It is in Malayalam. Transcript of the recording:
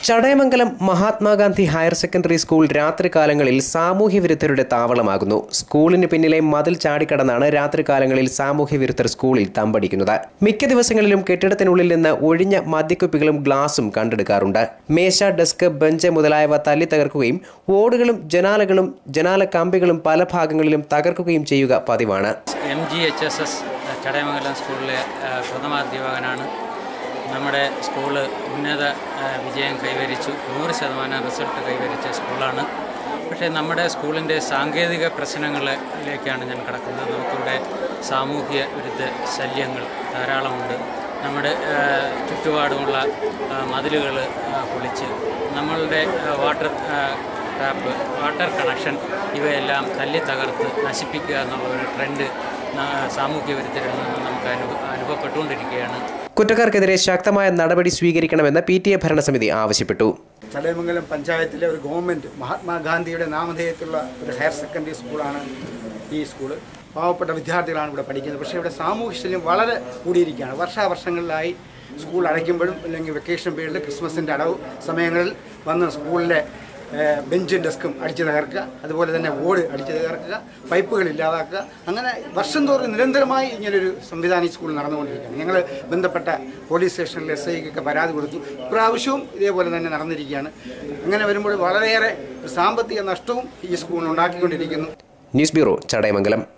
Chadayamangalam Mahatma Gandhi higher secondary school രാത്രികാലങ്ങളിൽ സാമൂഹ്യ വിരുദ്ധരുടെ താവളമാകുന്നു സ്കൂളിന് പിന്നിലെ മതിൽ ചാടിക്കടന്നാണ് രാത്രികാലങ്ങളിൽ സാമൂഹ്യ വിരുദ്ധർ സ്കൂളിൽ തമ്പടിക്കുന്നത് മിക്ക ദിവസങ്ങളിലും കെട്ടിടത്തിനുള്ളിൽ നിന്ന് ഒഴിഞ്ഞ മദ്യക്കുപ്പികളും ഗ്ലാസും കണ്ടെടുക്കാറുണ്ട് മേശ ഡെസ്ക് ബെഞ്ച് മുതലായവ തല്ലി തകർക്കുകയും ഓടുകളും ജനാലകളും ജനാല കമ്പികളും പല ഭാഗങ്ങളിലും തകർക്കുകയും ചെയ്യുക പതിവാണ് M G H S S Chadayamangalam സ്കൂളിലെ ആ, പ്രഥമാധ്യാപകനാണ് നമ്മുടെ സ്കൂള് ഉന്നത ആ, വിജയം കൈവരിച്ചു നൂറ് ശതമാനം റിസൾട്ട് കൈവരിച്ച സ്കൂളാണ് പക്ഷേ നമ്മുടെ സ്കൂളിൻ്റെ സാങ്കേതിക പ്രശ്നങ്ങളിലേക്കാണ് ഞാൻ കിടക്കുന്നത് നമുക്കിവിടെ സാമൂഹ്യ വിരുദ്ധ ശല്യങ്ങൾ ധാരാളമുണ്ട് നമ്മുടെ ആ, ചുറ്റുപാടുമുള്ള മതിലുകൾ പൊളിച്ച് നമ്മളുടെ ആ, വാട്ടർ ആ, ടാപ്പ് വാട്ടർ കണക്ഷൻ ഇവയെല്ലാം തല്ലി തകർത്ത് നശിപ്പിക്കുക എന്നുള്ള ഒരു ട്രെൻഡ് ന- സാമൂഹ്യ വിരുദ്ധരിൽ നിന്ന് നമുക്ക് അനുഭ അനുഭവപ്പെട്ടുകൊണ്ടിരിക്കുകയാണ് കുറ്റക്കാർക്കെതിരെ ശക്തമായ നടപടി സ്വീകരിക്കണമെന്ന് പി ടി എ ഭരണസമിതി ആവശ്യപ്പെട്ടു ചടയമംഗലം പഞ്ചായത്തിലെ ഒരു ഗവൺമെൻറ് മഹാത്മാഗാന്ധിയുടെ നാമധേയത്തിലുള്ള ഒരു ഹയർ സെക്കൻഡറി സ്കൂളാണ് ഈ സ്കൂള് പാവപ്പെട്ട വിദ്യാർത്ഥികളാണ് ഇവിടെ പഠിക്കുന്നത് പക്ഷേ ഇവിടെ സാമൂഹ്യ ശല്യം വളരെ കൂടിയിരിക്കുകയാണ് വർഷാവർഷങ്ങളിലായി സ്കൂൾ അടയ്ക്കുമ്പോഴും അല്ലെങ്കിൽ വെക്കേഷൻ പീരീഡിൽ ക്രിസ്മസിൻ്റെ അടവ് സമയങ്ങളിൽ വന്ന് സ്കൂളിലെ ഏഹ്, ബെഞ്ചും ഡെസ്കും അടിച്ചു തകർക്കുക അതുപോലെ തന്നെ ഓട് അടിച്ചു തകർക്കുക പൈപ്പുകൾ ഇല്ലാതാക്കുക അങ്ങനെ വർഷം തോറും നിരന്തരമായി ഇങ്ങനൊരു സംവിധാനം ഈ സ്കൂളിൽ നടന്നുകൊണ്ടിരിക്കുകയാണ് ഞങ്ങൾ ബന്ധപ്പെട്ട പോലീസ് സ്റ്റേഷനിൽ എസ് ഐക്കൊക്കെ പരാതി കൊടുത്തു ഇപ്രാവശ്യവും ഇതേപോലെ തന്നെ നടന്നിരിക്കുകയാണ് അങ്ങനെ വരുമ്പോൾ വളരെയേറെ സാമ്പത്തിക നഷ്ടവും ഈ സ്കൂളിന് ഉണ്ടാക്കിക്കൊണ്ടിരിക്കുന്നു ന്യൂസ് ബ്യൂറോ ചടയമംഗലം